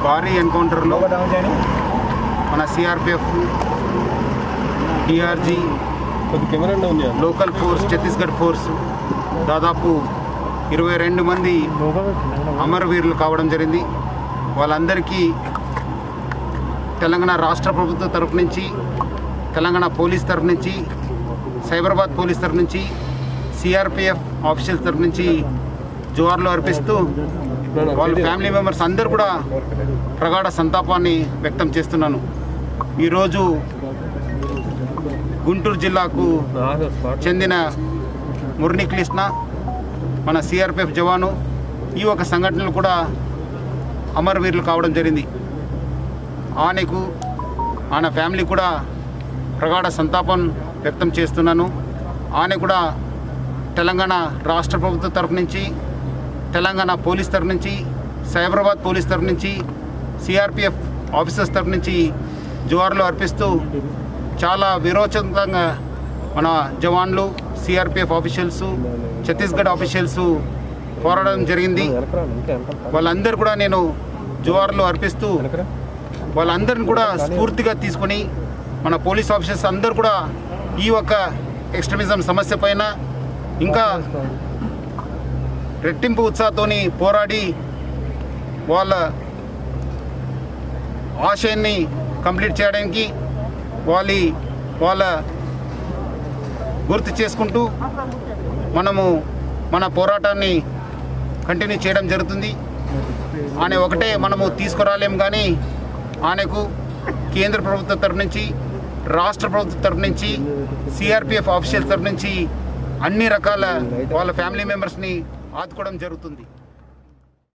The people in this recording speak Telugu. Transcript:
భారీ ఎన్కౌంటర్లో మన సిఆర్పిఎఫ్ డిఆర్జీ కొద్ది కెమెరా ఉంది లోకల్ ఫోర్స్ ఛత్తీస్గఢ్ ఫోర్స్ దాదాపు ఇరవై రెండు మంది అమరవీరులు కావడం జరిగింది వాళ్ళందరికీ తెలంగాణ రాష్ట్ర ప్రభుత్వం తరపు నుంచి తెలంగాణ పోలీస్ తరపు నుంచి సైబరాబాద్ పోలీస్ తరపు నుంచి సిఆర్పిఎఫ్ ఆఫీషియల్స్ తరపు నుంచి జోహార్లు అర్పిస్తూ వాళ్ళ ఫ్యామిలీ మెంబర్స్ అందరూ కూడా ప్రగాఢ సంతాపాన్ని వ్యక్తం చేస్తున్నాను ఈరోజు గుంటూరు జిల్లాకు చెందిన మురళీకృష్ణ మన సిఆర్పిఎఫ్ జవాను ఈ ఒక సంఘటనలు కూడా అమరవీరులు కావడం జరిగింది ఆమెకు ఆయన ఫ్యామిలీ కూడా ప్రగాఢ సంతాపం వ్యక్తం చేస్తున్నాను ఆమె కూడా తెలంగాణ రాష్ట్ర ప్రభుత్వం తరపు నుంచి తెలంగాణ పోలీస్ తరపు నుంచి సైబరాబాద్ పోలీస్ తరపు నుంచి సిఆర్పిఎఫ్ ఆఫీసర్స్ తరపు నుంచి జోహార్లు అర్పిస్తూ చాలా విరోచకంగా మన జవాన్లు సిఆర్పిఎఫ్ ఆఫీషియల్స్ ఛత్తీస్గఢ్ ఆఫీషియల్స్ పోరాడడం జరిగింది వాళ్ళందరూ కూడా నేను జోహార్లు అర్పిస్తూ వాళ్ళందరిని కూడా స్ఫూర్తిగా తీసుకొని మన పోలీస్ ఆఫీసర్స్ అందరూ కూడా ఈ ఒక్క ఎక్స్ట్రీమిజం సమస్య పైన ఇంకా రెట్టింపు ఉత్సాహంతోని పోరాడి వాళ్ళ ఆశయాన్ని కంప్లీట్ చేయడానికి వాళ్ళ వాళ్ళ గుర్తు చేసుకుంటూ మనము మన పోరాటాన్ని కంటిన్యూ చేయడం జరుగుతుంది ఆయన ఒకటే మనము తీసుకురాలేం కానీ ఆయనకు కేంద్ర ప్రభుత్వం తరపు నుంచి రాష్ట్ర ప్రభుత్వం తరపు నుంచి సిఆర్పిఎఫ్ ఆఫీషియల్స్ తరపు నుంచి అన్ని రకాల వాళ్ళ ఫ్యామిలీ మెంబర్స్ని ఆదుకోవడం జరుగుతుంది